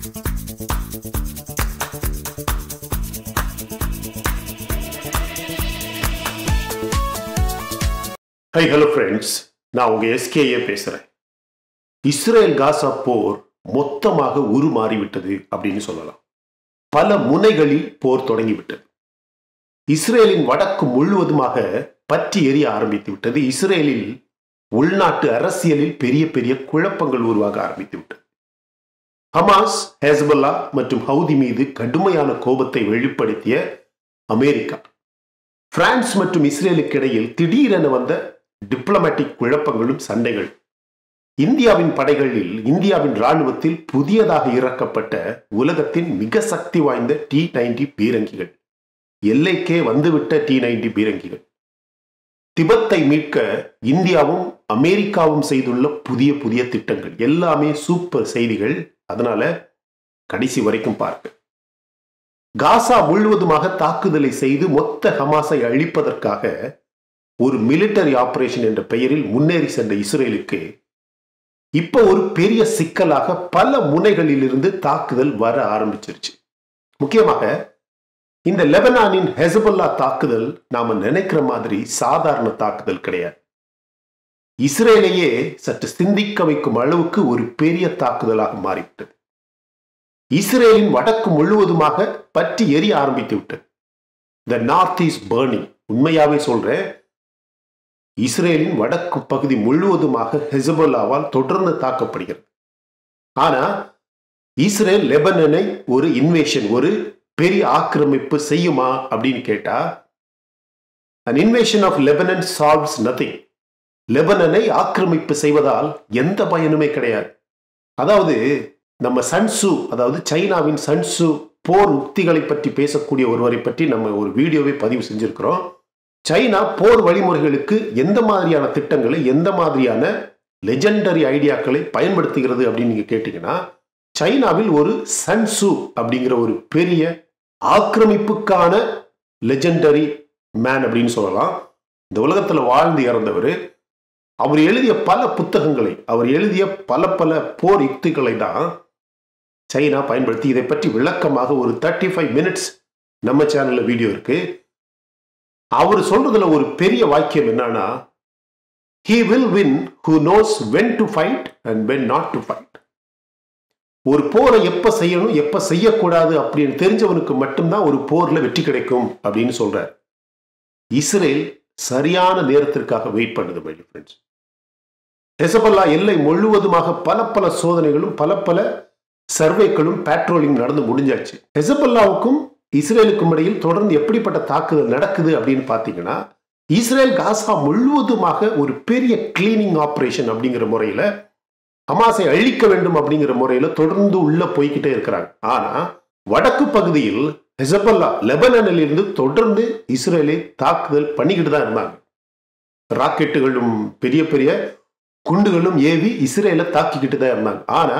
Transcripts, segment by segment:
high hello friends நான் உங்க SKA பேசுறேன் இஸ்ரேல் காசா போர் மொத்தமாக உருமாறிவிட்டது அப்படின்னு சொல்லலாம் பல முனைகளில் போர் தொடங்கிவிட்டது இஸ்ரேலின் வடக்கு முழுவதுமாக பற்றி எரிய ஆரம்பித்து விட்டது இஸ்ரேலில் உள்நாட்டு அரசியலில் பெரிய பெரிய குழப்பங்கள் உருவாக ஆரம்பித்து விட்டது ஹமாஸ் ஹேஸ்பல்லா மற்றும் ஹவுதி மீது கடுமையான கோபத்தை வெளிப்படுத்திய அமெரிக்கா பிரான்ஸ் மற்றும் இஸ்ரேலுக்கு இடையில் திடீரென வந்த டிப்ளமேட்டிக் குழப்பங்களும் சண்டைகள் இந்தியாவின் படைகளில் இந்தியாவின் ராணுவத்தில் புதியதாக இறக்கப்பட்ட உலகத்தின் மிக சக்தி வாய்ந்த டி நைன்டி பீரங்கிகள் எல்லைக்கே வந்துவிட்ட டி நைன்டி பீரங்கிகள் திபத்தை மீட்க இந்தியாவும் அமெரிக்காவும் செய்துள்ள புதிய புதிய திட்டங்கள் எல்லாமே சூப்பர் செய்திகள் அதனால கடைசி வரைக்கும் பார்க்க காசா முழுவதுமாக தாக்குதலை செய்து மொத்த ஹமாஸை அழிப்பதற்காக ஒரு மிலிட்டரி ஆபரேஷன் என்ற பெயரில் முன்னேறி சென்ற இஸ்ரேலுக்கு இப்ப ஒரு பெரிய சிக்கலாக பல முனைகளிலிருந்து தாக்குதல் வர ஆரம்பிச்சிருச்சு முக்கியமாக இந்த லெபனானின் ஹெசபல்லா தாக்குதல் நாம நினைக்கிற மாதிரி சாதாரண தாக்குதல் கிடையாது இஸ்ரேலையே சற்று சிந்திக்க வைக்கும் அளவுக்கு ஒரு பெரிய தாக்குதலாக மாறிவிட்டது இஸ்ரேலின் வடக்கு முழுவதுமாக பற்றி எரிய ஆரம்பித்து விட்டது த நார்த் இஸ் பேர்னிங் உண்மையாவே சொல்றேன் இஸ்ரேலின் வடக்கு பகுதி முழுவதுமாக ஹெசபோலாவால் தொடர்ந்து தாக்கப்படுகிறது ஆனா இஸ்ரேல் லெபனனை ஒரு இன்வேஷன் ஒரு பெரிய ஆக்கிரமிப்பு செய்யுமா அப்படின்னு கேட்டா an invasion of Lebanon solves nothing லெபனனை ஆக்கிரமிப்பு செய்வதால் எந்த பயனுமே கிடையாது அதாவது நம்ம சன்சு அதாவது சைனாவின் சன்சு போர் உக்திகளை பற்றி பேசக்கூடிய ஒருவரை பற்றி நம்ம ஒரு வீடியோவை பதிவு செஞ்சிருக்கிறோம் சைனா போர் வழிமுறைகளுக்கு எந்த மாதிரியான திட்டங்களை எந்த மாதிரியான லெஜெண்டரி ஐடியாக்களை பயன்படுத்துகிறது அப்படின்னு நீங்க கேட்டீங்கன்னா சைனாவில் ஒரு சன்சு அப்படிங்கிற ஒரு பெரிய ஆக்கிரமிப்புக்கான லெஜெண்டரி மேன் அப்படின்னு சொல்லலாம் இந்த உலகத்துல வாழ்ந்து இறந்தவர் அவர் எழுதிய பல புத்தகங்களை அவர் எழுதிய பல பல போர் யுக்திகளை தான் சைனா பயன்படுத்தி இதை பற்றி விளக்கமாக ஒரு தேர்ட்டி ஃபைவ் மினிட்ஸ் நம்ம சேனல்ல வீடியோ இருக்கு அவர் சொல்றதுல ஒரு பெரிய வாக்கியம் என்னன்னா he will win who knows when to fight and when not to fight ஒரு போரை எப்ப செய்யணும் எப்ப செய்யக்கூடாது அப்படின்னு தெரிஞ்சவனுக்கு மட்டும்தான் ஒரு போர்ல வெற்றி கிடைக்கும் அப்படின்னு சொல்றார் இஸ்ரேல் சரியான நேரத்திற்காக வெயிட் பண்ணுது மை ஃப்ரெண்ட்ஸ் ஹெசபல்லா எல்லை முழுவதுமாக பல பல சோதனைகளும் பல பல சர்வேக்களும் பேட்ரோலிங் நடந்து முடிஞ்சாச்சு ஹெசபல்லாவுக்கும் இஸ்ரேலுக்கும் இடையில் தொடர்ந்து எப்படிப்பட்ட தாக்குதல் நடக்குது அப்படின்னு பார்த்தீங்கன்னா இஸ்ரேல் காசா முழுவதுமாக ஒரு பெரிய கிளீனிங் ஆபரேஷன் அப்படிங்கிற முறையில ஹமாஸை அழிக்க வேண்டும் அப்படிங்கிற முறையில தொடர்ந்து உள்ள போய்கிட்டே இருக்கிறாங்க ஆனா வடக்கு பகுதியில் ஹெசபல்லா லெபனனில் இருந்து தொடர்ந்து இஸ்ரேலை தாக்குதல் பண்ணிக்கிட்டு தான் இருந்தாங்க ராக்கெட்டுகளும் பெரிய பெரிய குண்டுகளும் ஏவி இஸ்ரேலை தாக்கிக்கிட்டு தான் இருந்தாங்க ஆனா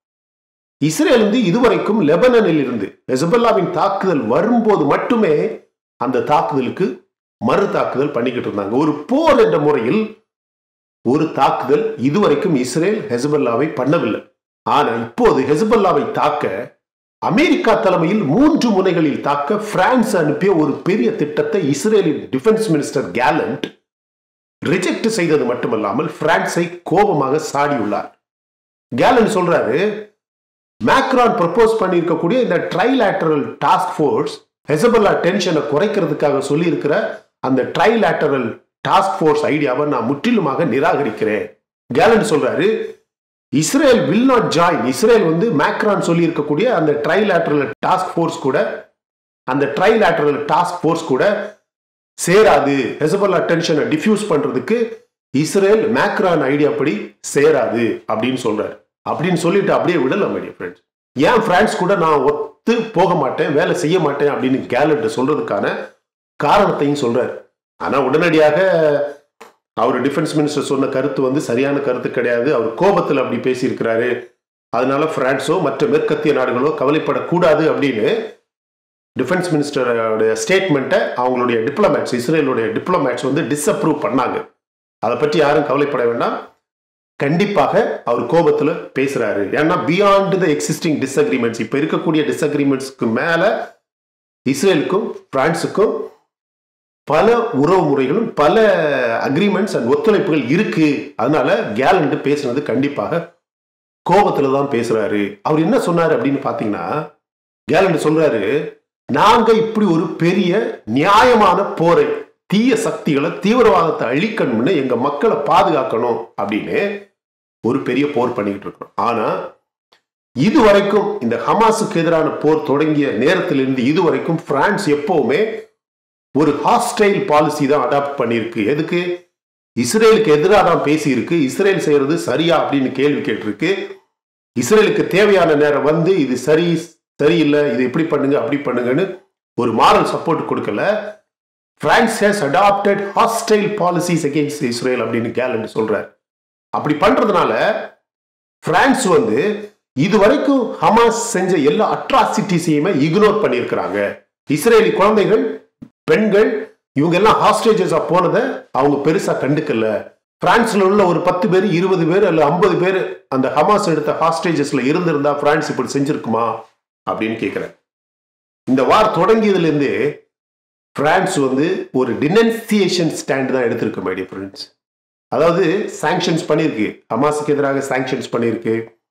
இஸ்ரேல் வந்து இதுவரைக்கும் லெபனனில் இருந்து ஹெசபல்லாவின் தாக்குதல் வரும்போது மட்டுமே அந்த தாக்குதலுக்கு மறு தாக்குதல் பண்ணிக்கிட்டு இருந்தாங்க ஒரு போர் என்ற முறையில் ஒரு தாக்குதல் இதுவரைக்கும் இஸ்ரேல் ஹெசபல்லாவை பண்ணவில்லை ஆனா இப்போது ஹெசபல்லாவை தாக்க அமெரிக்கா தலைமையில் மூன்று முனைகளில் தாக்க பிரான்ஸ் அனுப்பிய ஒரு பெரிய திட்டத்தை இஸ்ரேலின் டிஃபென்ஸ் மினிஸ்டர் கேலண்ட் ரிஜெக்ட் செய்தது மட்டுமல்லாமல் பிரான்ஸை கோபமாக சாடியுள்ளார் கேலண்ட் சொல்றாரு மேக்ரான் ப்ரப்போஸ் பண்ணியிருக்கக்கூடிய இந்த ட்ரைலேட்டரல் டாஸ்க் ஃபோர்ஸ் ஹெசபல்லா டென்ஷனை குறைக்கிறதுக்காக சொல்லியிருக்கிற அந்த ட்ரைலேட்டரல் டாஸ்க் ஃபோர்ஸ் ஐடியாவை நான் முற்றிலுமாக நிராகரிக்கிறேன் கேலண்ட் சொல்றாரு Israel will not join Israel வந்து மேக்ரான் சொல்லி இருக்கக்கூடிய அந்த ட்ரைலேட்டரல் டாஸ்க் ஃபோர்ஸ் கூட அந்த ட்ரைலேட்டரல் டாஸ்க் ஃபோர்ஸ் கூட சேராது ஹெசபல்லா டென்ஷனை டிஃப்யூஸ் பண்றதுக்கு இஸ்ரேல் மேக்ரான் ஐடியா படி சேராது அப்படின்னு சொல்றாரு அப்படின்னு சொல்லிட்டு அப்படியே விடல மைடிய ஃப்ரெண்ட்ஸ் ஏன் பிரான்ஸ் கூட நான் ஒத்து போக மாட்டேன் வேலை செய்ய மாட்டேன் அப்படின்னு கேலண்ட் சொல்றதுக்கான காரணத்தையும் சொல்றாரு ஆனா உடனடியாக அவர் டிஃபென்ஸ் மினிஸ்டர் சொன்ன கருத்து வந்து சரியான கருத்து கிடையாது அவர் கோபத்தில் அப்படி பேசியிருக்கிறாரு அதனால பிரான்ஸோ மற்ற மேற்கத்திய நாடுகளோ கவலைப்படக்கூடாது அப்படின்னு டிஃபென்ஸ் மினிஸ்டரோட ஸ்டேட்மெண்ட்டை அவங்களுடைய டிப்ளமேட்ஸ் இஸ்ரேலுடைய டிப்ளமேட்ஸ் வந்து டிஸ்அப்ரூவ் பண்ணாங்க அதை பற்றி யாரும் கவலைப்பட வேண்டாம் கண்டிப்பாக அவர் கோபத்துல பேசுறாரு ஏன்னா பியாண்ட் த எக்ஸிஸ்டிங் டிஸ்அக்ரிமெண்ட்ஸ் இப்ப இருக்கக்கூடிய டிஸ்அக்ரிமெண்ட்ஸ்க்கு மேல இஸ்ரேலுக்கும் பிரான்ஸுக்கும் பல உறவு முறைகளும் பல அக்ரிமெண்ட்ஸ் அண்ட் ஒத்துழைப்புகள் இருக்கு அதனால கேலண்ட் பேசுனது கண்டிப்பாக கோபத்துல தான் பேசுறாரு அவர் என்ன சொன்னாரு அப்படின்னு பாத்தீங்கன்னா கேலண்ட் சொல்றாரு நாங்க இப்படி ஒரு பெரிய நியாயமான போரை தீய சக்திகளை தீவிரவாதத்தை அழிக்கணும்னு எங்க மக்களை பாதுகாக்கணும் அப்படின்னு ஒரு பெரிய போர் பண்ணிக்கிட்டு இருக்கோம் ஆனா இதுவரைக்கும் இந்த ஹமாஸுக்கு எதிரான போர் தொடங்கிய நேரத்திலிருந்து இதுவரைக்கும் பிரான்ஸ் எப்பவுமே ஒரு ஹாஸ்டைல் பாலிசி தான் அடாப்ட் பண்ணியிருக்கு எதுக்கு இஸ்ரேலுக்கு எதிராக தான் பேசியிருக்கு இஸ்ரேல் செய்யறது சரியா அப்படின்னு கேள்வி கேட்டிருக்கு இஸ்ரேலுக்கு தேவையான நேரம் வந்து இது சரி சரியில்லை இது இப்படி பண்ணுங்க அப்படி பண்ணுங்கன்னு ஒரு மாரல் சப்போர்ட் கொடுக்கல France has adopted hostile policies against Israel அப்படின்னு கேலண்ட் சொல்றார் அப்படி பண்றதுனால பிரான்ஸ் வந்து இதுவரைக்கும் ஹமாஸ் செஞ்ச எல்லா அட்ராசிட்டிஸையுமே இக்னோர் பண்ணியிருக்கிறாங்க இஸ்ரேலி குழந்தைகள் பெண்கள் இவங்க எல்லாம் ஹாஸ்டேஜஸா போனதை அவங்க பெருசா கண்டுக்கல பிரான்ஸ்ல உள்ள ஒரு பத்து பேர் இருபது பேர் அல்ல ஐம்பது பேர் அந்த ஹமாஸ் எடுத்த ஹாஸ்டேஜஸ்ல இருந்திருந்தா பிரான்ஸ் இப்படி செஞ்சிருக்குமா அப்படின்னு கேட்கிறேன் இந்த வார் தொடங்கியதுல இருந்து பிரான்ஸ் வந்து ஒரு டினன்சியேஷன் ஸ்டாண்ட் தான் எடுத்திருக்கு மைடிய ஃப்ரெண்ட்ஸ் அதாவது சாங்ஷன்ஸ் பண்ணியிருக்கு ஹமாஸுக்கு எதிராக சாங்ஷன்ஸ் பண்ணியிருக்கு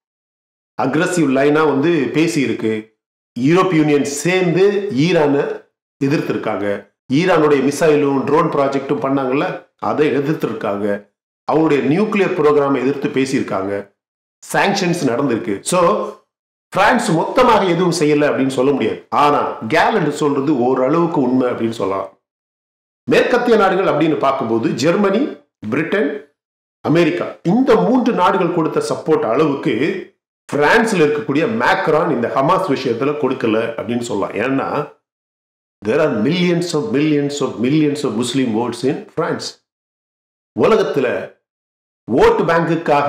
அக்ரஸிவ் லைனா வந்து பேசியிருக்கு யூரோப் யூனியன் சேர்ந்து ஈரானை எதிர்த்திருக்காங்க ஈரானுடைய மிசைலும் ட்ரோன் ப்ராஜெக்டும் பண்ணாங்கல்ல அதை எதிர்த்திருக்காங்க அவங்களுடைய நியூக்ளியர் ப்ரோக்ராமை எதிர்த்து பேசியிருக்காங்க சாங்ஷன்ஸ் நடந்திருக்கு ஸோ பிரான்ஸ் மொத்தமாக எதுவும் செய்யல அப்படின்னு சொல்ல முடியாது ஆனா கேலண்ட் சொல்றது ஓரளவுக்கு உண்மை அப்படின்னு சொல்லலாம் மேற்கத்திய நாடுகள் அப்படின்னு பார்க்கும்போது ஜெர்மனி பிரிட்டன் அமெரிக்கா இந்த மூன்று நாடுகள் கொடுத்த சப்போர்ட் அளவுக்கு பிரான்ஸ்ல இருக்கக்கூடிய மேக்ரான் இந்த ஹமாஸ் விஷயத்துல கொடுக்கல அப்படின்னு சொல்லலாம் ஏன்னா there are millions of millions of millions of Muslim votes in France உலகத்துல ஓட்டு பேங்குக்காக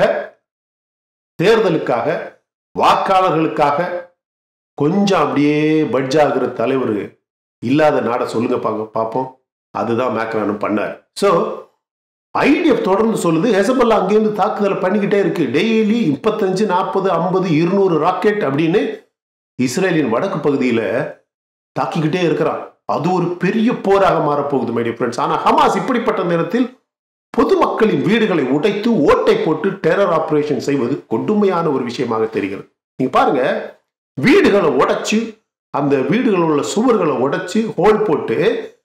தேர்தலுக்காக வாக்காளர்களுக்காக கொஞ்சம் அப்படியே பட்ஜ் ஆகிற தலைவர் இல்லாத நாடை சொல்லுங்க பாங்க பார்ப்போம் அதுதான் மேக்ரானும் பண்ணார் ஸோ ஐடிஎஃப் தொடர்ந்து சொல்லுது ஹெசபல்லா அங்கேருந்து தாக்குதலை பண்ணிக்கிட்டே இருக்கு டெய்லி முப்பத்தஞ்சு நாற்பது ஐம்பது இருநூறு ராக்கெட் அப்படின்னு இஸ்ரேலின் வடக்கு பகுதியில் தாக்கிக்கிட்டே இருக்கிறான் அது ஒரு பெரிய போராக மாறப்போகுது மைடிய ஃப்ரெண்ட்ஸ் ஆனால் ஹமாஸ் இப்படிப்பட்ட நேரத்தில் பொதுமக்களின் வீடுகளை உடைத்து ஓட்டை போட்டு டெரர் ஆபரேஷன் செய்வது கொடுமையான ஒரு விஷயமாக தெரிகிறது நீங்க பாருங்க வீடுகளை உடைச்சு அந்த வீடுகளில் உள்ள சுவர்களை உடைச்சு ஹோல் போட்டு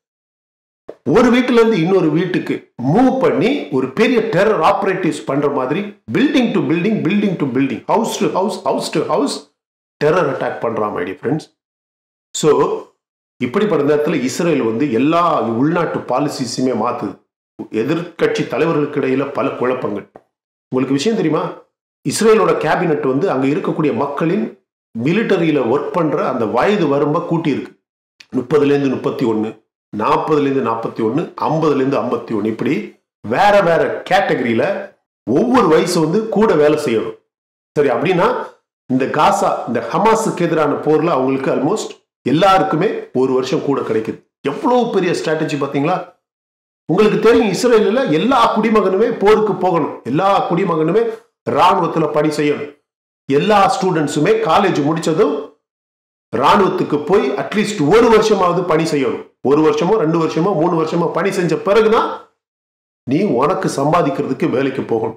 ஒரு வீட்டுல இருந்து இன்னொரு வீட்டுக்கு மூவ் பண்ணி ஒரு பெரிய டெரர் ஆபரேட்டிவ்ஸ் பண்ற மாதிரி building to building building to building house to house house to house terror attack பண்றான் மைடி ஃப்ரெண்ட்ஸ் ஸோ இப்படிப்பட்ட நேரத்தில் இஸ்ரேல் வந்து எல்லா உள்நாட்டு பாலிசிஸுமே மாத்துது எதிர்கட்சி தலைவர்களுக்கு இடையில பல குழப்பங்கள் உங்களுக்கு விஷயம் தெரியுமா இஸ்ரேலோட கேபினட் வந்து அங்க இருக்கக்கூடிய மக்களின் மிலிட்டரியில ஒர்க் பண்ற அந்த வயது வரம்ப கூட்டி இருக்கு முப்பதுலேருந்து முப்பத்தி ஒன்று நாற்பதுலேருந்து நாற்பத்தி ஒன்று ஐம்பதுலேருந்து ஐம்பத்தி ஒன்று இப்படி வேற வேற கேட்டகரியில ஒவ்வொரு வயசு வந்து கூட வேலை செய்யணும் சரி அப்படின்னா இந்த காசா இந்த ஹமாஸுக்கு எதிரான போர்ல அவங்களுக்கு ஆல்மோஸ்ட் எல்லாருக்குமே ஒரு வருஷம் கூட கிடைக்குது எவ்வளவு பெரிய ஸ்ட்ராட்டஜி பார்த்தீங்களா உங்களுக்கு தெரியும் இஸ்ரேலில் எல்லா குடிமகனுமே போருக்கு போகணும் எல்லா குடிமகனுமே ராணுவத்துல பணி செய்யணும் எல்லா ஸ்டூடெண்ட்ஸுமே காலேஜ் முடிச்சதும் ராணுவத்துக்கு போய் அட்லீஸ்ட் ஒரு வருஷமாவது பணி செய்யணும் ஒரு வருஷமோ ரெண்டு வருஷமோ மூணு வருஷமோ பணி செஞ்ச பிறகுதான் நீ உனக்கு சம்பாதிக்கிறதுக்கு வேலைக்கு போகணும்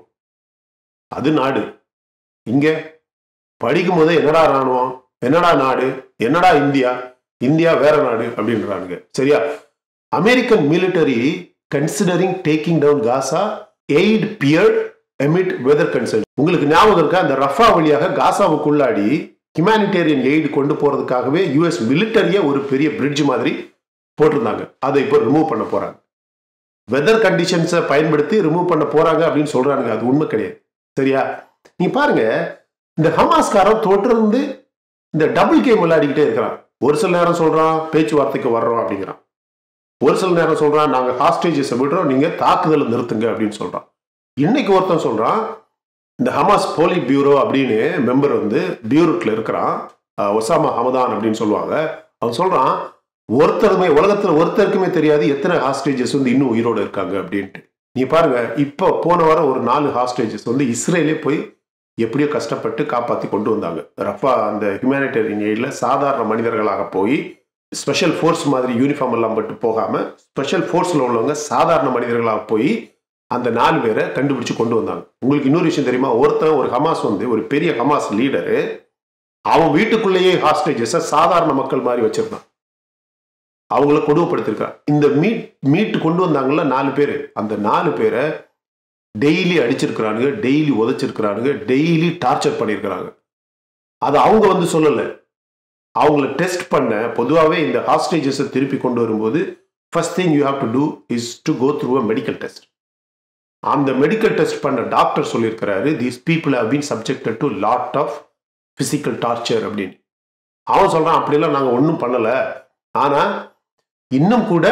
அது நாடு இங்க படிக்கும் போதே என்னடா ராணுவம் என்னடா நாடு என்னடா இந்தியா இந்தியா வேற நாடு அப்படின்றானுங்க சரியா American military considering taking down Gaza aid pier amid weather concern உங்களுக்கு ஞாபகம் இருக்கா அந்த ரஃபா வழியாக காசாவுக்குள்ளாடி ஹியூமானிட்டேரியன் எய்டு கொண்டு போறதுக்காகவே யூஎஸ் மிலிட்டரியே ஒரு பெரிய பிரிட்ஜ் மாதிரி போட்டிருந்தாங்க அதை இப்போ ரிமூவ் பண்ண போறாங்க வெதர் கண்டிஷன்ஸை பயன்படுத்தி ரிமூவ் பண்ண போறாங்க அப்படின்னு சொல்றாங்க அது உண்மை கிடையாது சரியா நீ பாருங்க இந்த ஹமாஸ்காரன் தொடர்ந்து இந்த டபுள் கேம் விளையாடிக்கிட்டே இருக்கிறான் ஒரு சில நேரம் சொல்றான் பேச்சுவார்த்தைக்கு வர்றோம் அப்படிங்கிறான் ஒரு சில நேரம் சொல்றான் நாங்க ஹாஸ்டேஜஸை விடுறோம் நீங்க தாக்குதலை நிறுத்துங்க அப்படின்னு சொல்றான் இன்னைக்கு ஒருத்தன் சொல்றான் இந்த ஹமாஸ் போலி பியூரோ அப்படின்னு மெம்பர் வந்து பியூரோட்ல இருக்கிறான் ஒசாமா ஹமதான் அப்படின்னு சொல்லுவாங்க அவன் சொல்றான் ஒருத்தருமே உலகத்துல ஒருத்தருக்குமே தெரியாது எத்தனை ஹாஸ்டேஜஸ் வந்து இன்னும் உயிரோடு இருக்காங்க அப்படின்ட்டு நீ பாருங்க இப்போ போன வாரம் ஒரு நாலு ஹாஸ்டேஜஸ் வந்து இஸ்ரேலே போய் எப்படியோ கஷ்டப்பட்டு காப்பாற்றி கொண்டு வந்தாங்க ரஃபா அந்த ஹியூமனிடேரியன் எய்டில் சாதாரண மனிதர்களாக போய் ஸ்பெஷல் ஃபோர்ஸ் மாதிரி யூனிஃபார்ம் எல்லாம் பட்டு போகாமல் ஸ்பெஷல் ஃபோர்ஸில் உள்ளவங்க சாதாரண மனிதர்களாக போய் அந்த நாலு பேரை கண்டுபிடிச்சு கொண்டு வந்தாங்க உங்களுக்கு இன்னொரு விஷயம் தெரியுமா ஒருத்தன் ஒரு ஹமாஸ் வந்து ஒரு பெரிய ஹமாஸ் லீடரு அவன் வீட்டுக்குள்ளேயே ஹாஸ்டேஜஸை சாதாரண மக்கள் மாதிரி வச்சிருந்தான் அவங்கள கொடுமைப்படுத்திருக்கான் இந்த மீட் மீட்டு கொண்டு வந்தாங்கல்ல நாலு பேர் அந்த நாலு பேரை டெய்லி அடிச்சிருக்கிறானுங்க டெய்லி உதைச்சிருக்கிறானுங்க டெய்லி டார்ச்சர் பண்ணியிருக்கிறாங்க அது அவங்க வந்து சொல்லலை அவங்கள டெஸ்ட் பண்ண பொதுவாகவே இந்த ஹாஸ்டேஜஸை திருப்பி கொண்டு வரும்போது first thing you have to do is to go through a medical test அந்த மெடிக்கல் டெஸ்ட் பண்ண டாக்டர் சொல்லியிருக்கிறாரு these people have been subjected to lot of physical torture அப்படின்னு அவன் சொல்கிறான் அப்படிலாம் நாங்கள் ஒன்றும் பண்ணலை ஆனால் இன்னும் கூட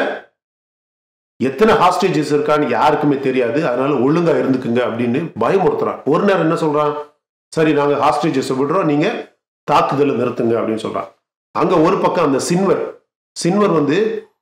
எத்தனை ஹாஸ்டேஜஸ் இருக்கான்னு யாருக்குமே தெரியாது அதனால ஒழுங்கா இருந்துக்குங்க அப்படின்னு பயமுறுத்துறான் ஒரு நேரம் என்ன சொல்றான் சரி நாங்க ஹாஸ்டேஜஸ் விடுறோம் நீங்க தாக்குதலை நிறுத்துங்க அப்படின்னு சொல்றான் அங்க ஒரு பக்கம் அந்த சின்வர் சின்வர் வந்து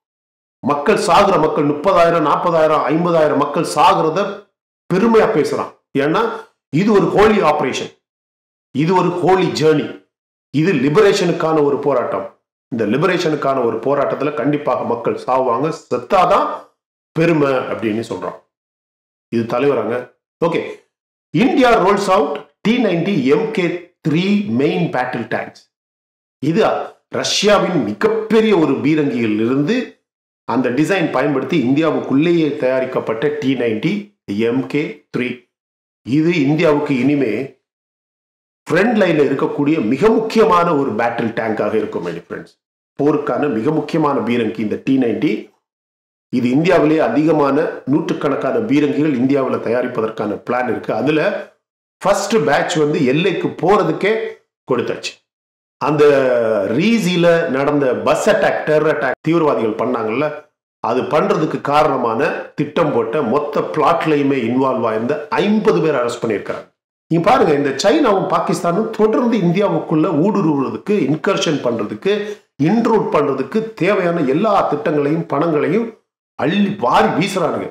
மக்கள் சாகுற மக்கள் முப்பதாயிரம் நாற்பதாயிரம் ஐம்பதாயிரம் மக்கள் சாகுறத பெருமையா பேசுறான் ஏன்னா இது ஒரு ஹோலி ஆபரேஷன் இது ஒரு ஹோலி ஜேர்னி இது லிபரேஷனுக்கான ஒரு போராட்டம் இந்த லிபரேஷனுக்கான ஒரு போராட்டத்துல கண்டிப்பாக மக்கள் சாவாங்க செத்தாதான் பெருமை அப்படின்னு சொல்றான் இது தலைவராங்க okay India rolls out T ninety MK three main battle tanks இது ரஷ்யாவின் மிகப்பெரிய ஒரு பீரங்கியில் இருந்து அந்த டிசைன் பயன்படுத்தி இந்தியாவுக்குள்ளேயே தயாரிக்கப்பட்ட டி நைன்டி எம்கே த்ரீ இது இந்தியாவுக்கு இனிமே ஃப்ரண்ட் லைன்ல இருக்கக்கூடிய மிக முக்கியமான ஒரு பேட்டில் டேங்காக இருக்கும் மை ஃப்ரெண்ட்ஸ் போருக்கான மிக முக்கியமான பீரங்கி இந்த டி நைன்டி இது இந்தியாவிலே அதிகமான நூற்றுக்கணக்கான பீரங்கிகள் இந்தியாவில் தயாரிப்பதற்கான பிளான் இருக்கு அதுல ஃபர்ஸ்ட் பேட்ச் வந்து எல்லைக்கு போறதுக்கே கொடுத்தாச்சு அந்த ரீசியில நடந்த பஸ் அட்டாக் டெரர் அட்டாக் தீவிரவாதிகள் பண்ணாங்கல்ல அது பண்றதுக்கு காரணமான திட்டம் போட்ட மொத்த பிளாட்லையுமே இன்வால்வ் ஆயிருந்த ஐம்பது பேர் அரெஸ்ட் பண்ணியிருக்காங்க நீங்க பாருங்க இந்த சைனாவும் பாகிஸ்தானும் தொடர்ந்து இந்தியாவுக்குள்ள ஊடுருவுறதுக்கு இன்கர்ஷன் பண்றதுக்கு இன்ட்ரூட் பண்றதுக்கு தேவையான எல்லா திட்டங்களையும் பணங்களையும் அள்ளி வாரி வீசுறானுங்க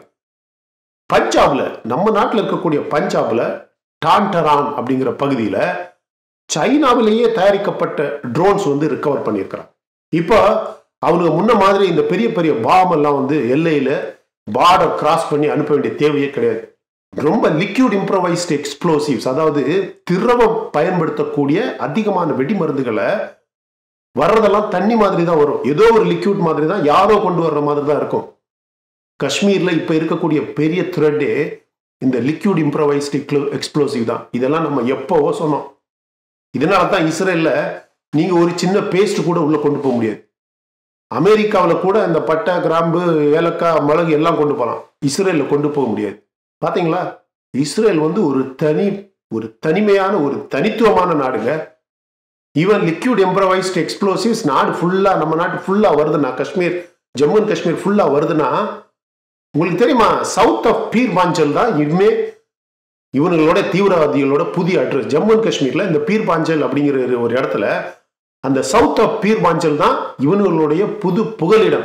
பஞ்சாப்ல நம்ம நாட்டில் இருக்கக்கூடிய பஞ்சாப்ல டான்டரான் அப்படிங்கிற பகுதியில் சைனாவிலேயே தயாரிக்கப்பட்ட ட்ரோன்ஸ் வந்து ரிகவர் பண்ணியிருக்கிறான் இப்போ அவனுக்கு முன்ன மாதிரி இந்த பெரிய பெரிய பாம் எல்லாம் வந்து எல்லையில பார்டர் கிராஸ் பண்ணி அனுப்ப வேண்டிய தேவையே கிடையாது ரொம்ப லிக்யூட் இம்ப்ரவைஸ்ட் எக்ஸ்ப்ளோசிவ்ஸ் அதாவது திரவம் பயன்படுத்தக்கூடிய அதிகமான வெடிமருந்துகளை வர்றதெல்லாம் தண்ணி மாதிரி தான் வரும் ஏதோ ஒரு லிக்யூட் மாதிரி தான் யாரோ கொண்டு வர்ற மாதிரி தான் இருக்கும் காஷ்மீர்ல இப்ப இருக்கக்கூடிய பெரிய த்ரெட்டே இந்த லிக்யூட் இம்ப்ரவைஸ்ட் எக்ஸ்ப்ளோசிவ் தான் இதெல்லாம் நம்ம எப்போவோ சொன்னோம் இதனால தான் இஸ்ரேல்ல நீங்க ஒரு சின்ன பேஸ்ட் கூட உள்ள கொண்டு போக முடியாது அமெரிக்காவில் கூட இந்த பட்டை கிராம்பு ஏலக்காய் மிளகு எல்லாம் கொண்டு போகலாம் இஸ்ரேல்ல கொண்டு போக முடியாது பாத்தீங்களா இஸ்ரேல் வந்து ஒரு தனி ஒரு தனிமையான ஒரு தனித்துவமான நாடுங்க ஈவன் லிக்யூட் எம்ப்ரவைஸ்ட் எக்ஸ்ப்ளோசிவ்ஸ் நாடு ஃபுல்லா நம்ம நாட்டு ஃபுல்லா வருதுன்னா காஷ்மீர் ஜம்மு அண்ட் காஷ்மீர் ஃபுல்லா வருதுன்னா உங்களுக்கு தெரியுமா சவுத் ஆஃப் பீர் பாஞ்சல் தான் இனிமே இவங்களோட தீவிரவாதிகளோட புதிய அட்ரஸ் ஜம்மு அண்ட் காஷ்மீர்ல இந்த பீர் பாஞ்சல் அப்படிங்கிற ஒரு இடத்துல அந்த சவுத் ஆஃப் பீர் பாஞ்சல் தான் இவங்களுடைய புது புகலிடம்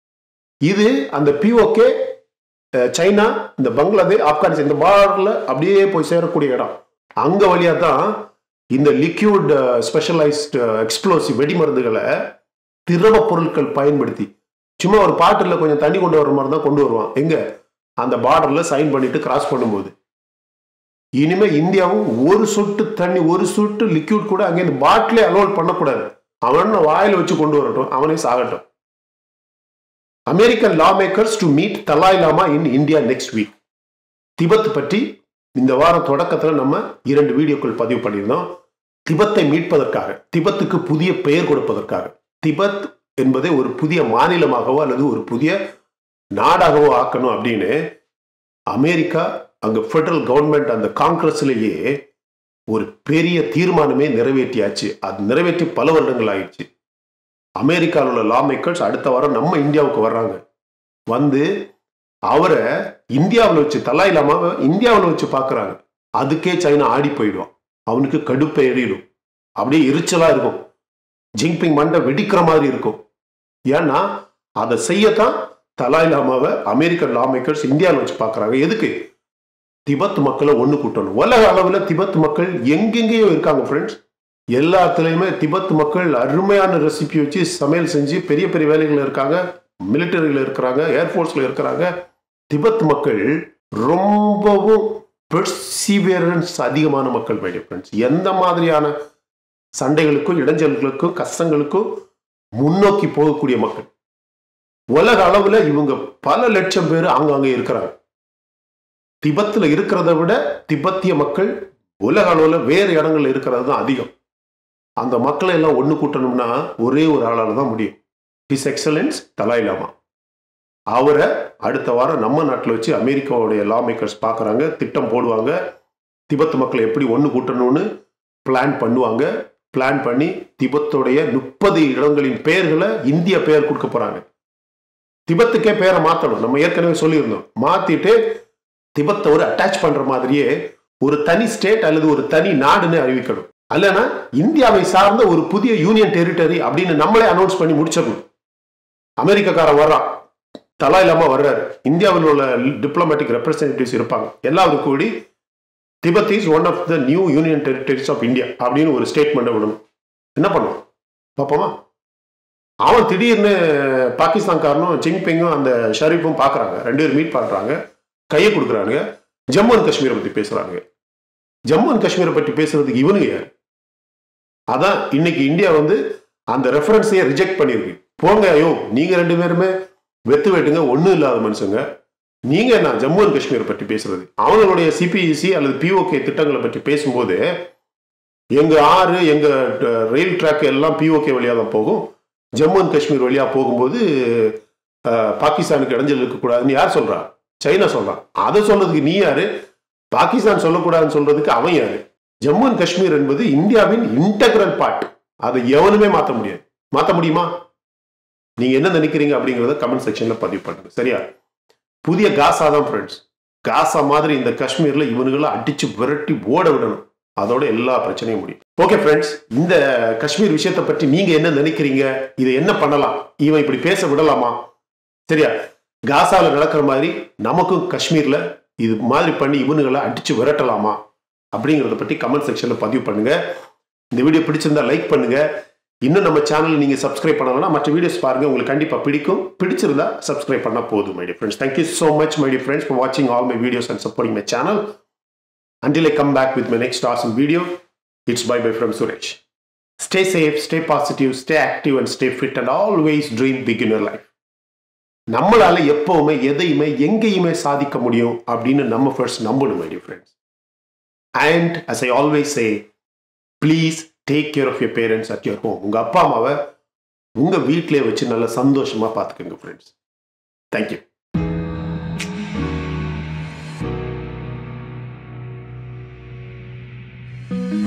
இது அந்த பிஓகே சைனா இந்த பங்களாதேஷ் ஆப்கானிஸ்தான் இந்த பார்டர்ல அப்படியே போய் சேரக்கூடிய இடம் அங்க வழியா தான் இந்த லிக்யூட் ஸ்பெஷலைஸ்ட் எக்ஸ்ப்ளோசிவ் வெடிமருந்துகளை திரவ பொருட்கள் பயன்படுத்தி சும்மா ஒரு பாட்டில் கொஞ்சம் தண்ணி கொண்டு வர மாதிரி தான் கொண்டு வருவான் எங்க அந்த பார்டர்ல சைன் பண்ணிட்டு கிராஸ் பண்ணும்போது இனிமே இந்தியாவும் ஒரு சொட்டு தண்ணி ஒரு சொட்டு லிக்யூட் கூட அங்கே இந்த பாட்டிலே அலோல் பண்ணக்கூடாது அவன் வாயில வச்சு கொண்டு வரட்டும் அவனே சாகட்டும் American law makers to meet Dalai Lama in India next week Tibet பற்றி இந்த வாரம் தொடக்கத்தில் நம்ம இரண்டு வீடியோக்கள் பதிவு பண்ணியிருந்தோம் திபத்தை மீட்பதற்காக திபத்துக்கு புதிய பெயர் கொடுப்பதற்காக திபத் என்பதை ஒரு புதிய மாநிலமாகவோ அல்லது ஒரு புதிய நாடாகவோ ஆக்கணும் அப்படின்னு அமெரிக்கா அங்க ஃபெடரல் கவர்மெண்ட் அந்த காங்கிரஸ்லேயே ஒரு பெரிய தீர்மானமே நிறைவேற்றியாச்சு அது நிறைவேற்றி பல வருடங்கள் ஆயிடுச்சு அமெரிக்காவில் உள்ள லா மேக்கர்ஸ் அடுத்த வாரம் நம்ம இந்தியாவுக்கு வர்றாங்க வந்து அவரை இந்தியாவில் வச்சு தலாய் இல்லாம இந்தியாவில் வச்சு பார்க்குறாங்க அதுக்கே சைனா ஆடி போயிடுவான் அவனுக்கு கடுப்பை எறிடும் அப்படியே எரிச்சலா இருக்கும் ஜிங்பிங் மண்டை வெடிக்கிற மாதிரி இருக்கும் ஏன்னா அதை செய்யத்தான் தலாய் லாமாவை அமெரிக்கன் லா மேக்கர்ஸ் இந்தியாவில் வச்சு பார்க்குறாங்க எதுக்கு திபெத் மக்களை ஒன்று கூட்டணும் உலக அளவில் திபெத் மக்கள் எங்கெங்கேயோ இருக்காங்க ஃப்ரெண்ட்ஸ் எல்லாத்துலேயுமே திபெத் மக்கள் அருமையான ரெசிபி வச்சு சமையல் செஞ்சு பெரிய பெரிய வேலைகள் இருக்காங்க மிலிட்டரியில் இருக்கிறாங்க ஏர்ஃபோர்ஸில் இருக்கிறாங்க திபெத் மக்கள் ரொம்பவும் பெர்சிவியரன்ஸ் அதிகமான மக்கள் மைடிய ஃப்ரெண்ட்ஸ் எந்த மாதிரியான சண்டைகளுக்கும் இடைஞ்சல்களுக்கும் கஷ்டங்களுக்கும் முன்னோக்கி போகக்கூடிய மக்கள் உலக அளவில் இவங்க பல லட்சம் பேர் ஆங்காங்கே இருக்கிறாங்க திபத்தில் இருக்கிறத விட திபெத்திய மக்கள் உலக அளவில் வேறு இடங்கள்ல இருக்கிறது தான் அதிகம் அந்த மக்களை எல்லாம் ஒன்று கூட்டணும்னா ஒரே ஒரு ஆளால் தான் முடியும் ஹிஸ் எக்ஸலன்ஸ் தலாய் லாமா அவரை அடுத்த வாரம் நம்ம நாட்டில் வச்சு அமெரிக்காவுடைய லா மேக்கர்ஸ் பார்க்குறாங்க திட்டம் போடுவாங்க திபெத் மக்களை எப்படி ஒன்று கூட்டணும்னு பிளான் பண்ணுவாங்க பிளான் பண்ணி திபெத்துடைய முப்பது இடங்களின் பெயர்களை இந்திய பெயர் கொடுக்க போறாங்க திபெத்துக்கே பேரை மாற்றணும் நம்ம ஏற்கனவே சொல்லியிருந்தோம் மாத்திட்டு திபெத்தை ஒரு அட்டாச் பண்ற மாதிரியே ஒரு தனி ஸ்டேட் அல்லது ஒரு தனி நாடுன்னு அறிவிக்கணும் அல்லனா இந்தியாவை சார்ந்த ஒரு புதிய யூனியன் டெரிட்டரி அப்படின்னு நம்மளே அனௌன்ஸ் பண்ணி முடிச்சிடணும் அமெரிக்காக்காரன் வர்றான் தலா இல்லாம வர்றாரு இந்தியாவில் உள்ள டிப்ளமேட்டிக் ரெப்ரஸன்டேட்டிவ்ஸ் இருப்பாங்க எல்லாரும் கூடி Tibet is one of the new union territories of India அப்படின்னு ஒரு ஸ்டேட்மெண்ட்டை விடணும் என்ன பண்ணுவோம் பார்ப்போமா அவன் திடீர்னு பாகிஸ்தான்காரனும் ஜிங்பிங்கும் அந்த ஷரீஃபும் பார்க்குறாங்க ரெண்டு பேரும் மீட் பண்ணுறாங்க கையை கொடுக்குறானுங்க ஜம்மு அண்ட் காஷ்மீரை பற்றி பேசுகிறாங்க ஜம்மு அண்ட் காஷ்மீரை பற்றி பேசுறதுக்கு இவனுங்க யார் அதான் இன்னைக்கு இந்தியா வந்து அந்த ரெஃபரன்ஸையே ரிஜெக்ட் பண்ணியிருக்கு போங்க ஐயோ நீங்கள் ரெண்டு பேருமே வெத்து வெட்டுங்க ஒன்றும் இல்லாத மனுஷங்க நீங்க என்ன ஜம்மு அண்ட் காஷ்மீரை பற்றி பேசுறது அவங்களுடைய சிபிஇசி அல்லது பிஓகே திட்டங்களை பற்றி பேசும்போது எங்க ஆறு எங்க ரயில் ட்ராக் எல்லாம் பிஓகே வழியாக தான் போகும் ஜம்மு அண்ட் காஷ்மீர் வழியா போகும்போது அஹ், பாகிஸ்தானுக்கு இடைஞ்சல் இருக்கக்கூடாதுன்னு யார் சொல்றா சைனா சொல்றான் அதை சொல்றதுக்கு நீ யாரு பாகிஸ்தான் சொல்லக்கூடாதுன்னு சொல்றதுக்கு அவன் யாரு ஜம்மு அண்ட் காஷ்மீர் என்பது இந்தியாவின் இன்டகிரல் பார்ட் அதை எவனுமே மாற்ற முடியாது மாற்ற முடியுமா நீங்க என்ன நினைக்கிறீங்க அப்படிங்கறத கமெண்ட் செக்ஷன்ல பதிவு பண்ணுங்க சரியா புதிய காசா தான் ஃப்ரெண்ட்ஸ் காசா மாதிரி இந்த காஷ்மீர்ல இவனுங்களை அடிச்சு விரட்டி ஓட விடணும் அதோட எல்லா பிரச்சனையும் முடியும் ஓகே ஃப்ரெண்ட்ஸ் இந்த காஷ்மீர் விஷயத்தை பற்றி நீங்க என்ன நினைக்கிறீங்க இதை என்ன பண்ணலாம் இவன் இப்படி பேச விடலாமா சரியா காசாவில் நடக்கிற மாதிரி நமக்கும் காஷ்மீர்ல இது மாதிரி பண்ணி இவனுங்களை அடிச்சு விரட்டலாமா அப்படிங்கிறத பற்றி கமெண்ட் செக்ஷன்ல பதிவு பண்ணுங்க இந்த வீடியோ பிடிச்சிருந்தா லைக் பண்ணுங்க இன்னும் நம்ம சேனல் நீங்க சப்ஸ்கிரைப் பண்ணலன்னா மற்ற வீடியோஸ் பாருங்க உங்களுக்கு கண்டிப்பா பிடிக்கும் பிடிச்சிருந்தா சப்ஸ்கிரைப் பண்ணா போதும் my dear friends thank you so much my dear friends for watching all my videos and supporting my channel until i come back with my next awesome video it's bye bye from suresh stay safe stay positive stay active and stay fit and always dream big in your life நம்மளால எப்பவுமே எதையுமே எங்கேயுமே சாதிக்க முடியும் அப்படின்னு நம்ம first நம்பணும் my dear friends and as I always say please take care of your parents at your home உங்க அப்பா அம்மாவை உங்க வீட்டிலே வச்சு நல்லா சந்தோஷமா பார்த்துக்கோங்க ஃப்ரெண்ட்ஸ் தேங்க்யூ thank you